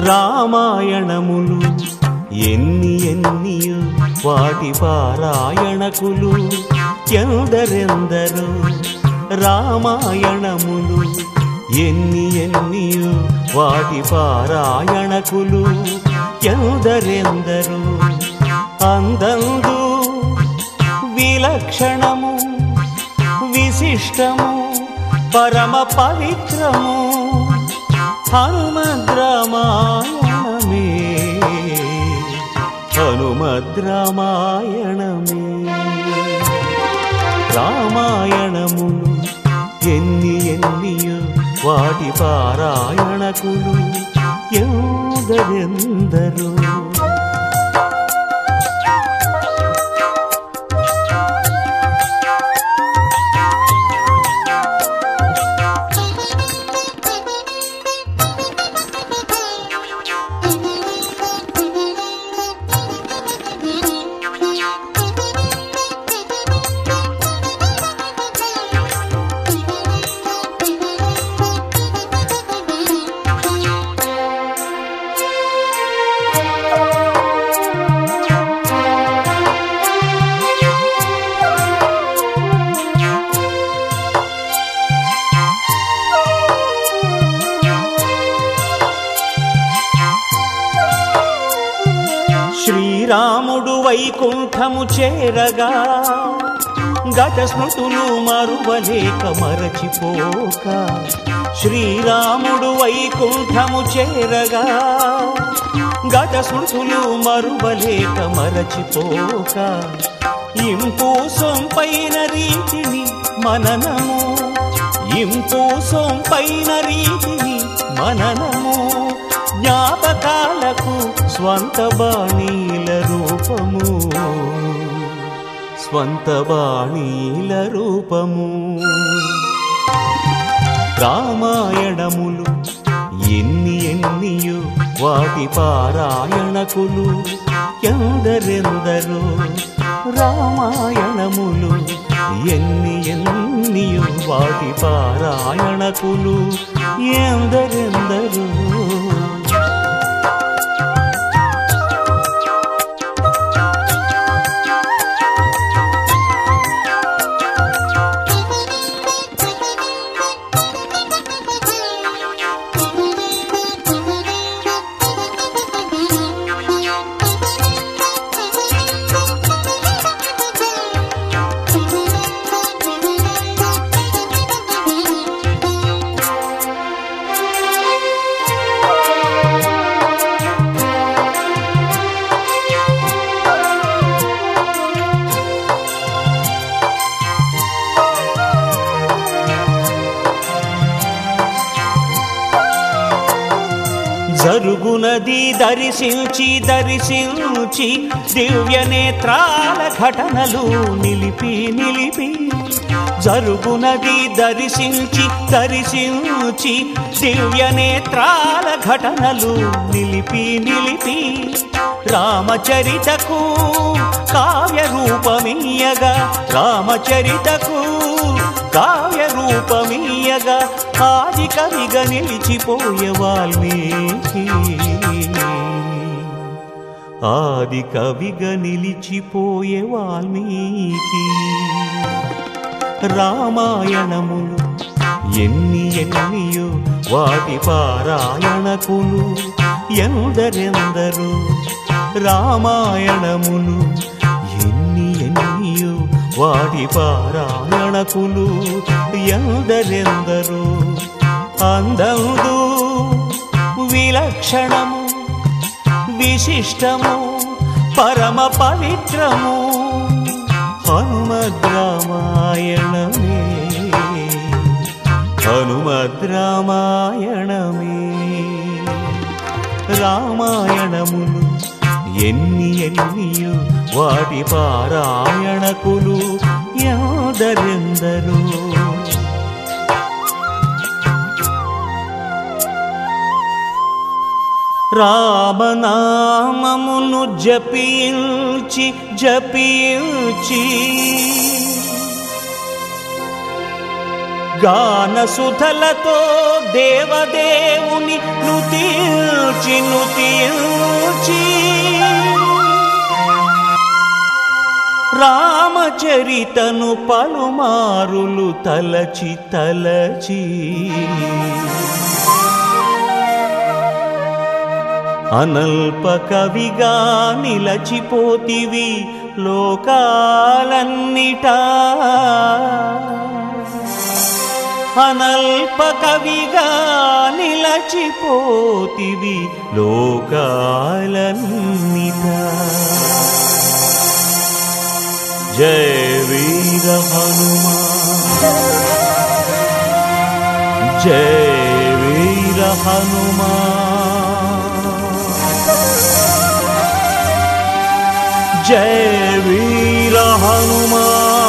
రామాయణములు ఎన్ని ఎన్నియో వాటి పారాయణకులు ఎందరెందరు రామాయణములు ఎన్ని ఎన్నియో వాటి పారాయణకులు ఎందరెందరు అందందు విలక్షణము విశిష్టము పరమ పవిత్రము హనుమద్రామాయణమే హనుమద్రామాయణమే రామాయణములు ఎన్ని ఎన్నియో వాటి పారాయణకులు ఎందరెందరో శ్రీరాముడు వైకుంఠము చేరగా గత స్మృతులు మరువలేక మరచిపోక శ్రీరాముడు వైకుంఠము చేరగా గత స్మృతులు మరువలేక మరచిపోక ఇంపు సొంపైన రీతిని మననము ఇంపు సొంపైన రీతిని మననము జ్ఞాపకాలకు స్వంత బాణీల రూపము స్వంత బాణీల రూపము రామాయణములు ఎన్ని ఎన్నియో వాటి పారాయణకులు ఎందరెందరో రామాయణములు ఎన్ని ఎన్నియో వాటి పారాయణకులు ఎందరెందరో జరుగునది దర్శించి దర్శించి దివ్య నేత్రాల ఘటనలు నిలిపి నిలిపి జరుగునది దర్శించి దర్శించి దివ్య నేత్రాల ఘటనలు నిలిపి నిలిపి రామచరితకు కావ్య రూపమీయగా రామచరితకు కావ్య రూపమీయగా ఆది కవిగా నిలిచిపోయే వాల్మీకి ఆది కవిగా నిలిచిపోయే వాల్మీకి రామాయణములు ఎన్ని ఎన్నియో వాటి పారాయణకులు ఎందరెందరో రామాయణములు ఎన్ని ఎన్నియో వాటి పారాయణకులు ఎందరెందరో అందందు విలక్షణము విశిష్టము పరమ పవిత్రము హనుమద్రామాయణమే హనుమద్రామాయణమే రామాయణములు ఎన్ని ఎన్నియో వాటి పారాయణకులు ఎందరెందరో రామనామమును జపించి జపించి గాన సుధలతో దేవదేవుని నుతిల్చి నుతిల్చి రామచరితను పలుమారులు తలచి తలచి అనల్ప కవిగా నిలచిపోతివి లోకాలన్నిటా అనల్ప కవిగా నిలచిపోతివి లోకాలన్నిటా జయ వీర హనుమా జయ వీర హనుమా జయ వీర హనుమా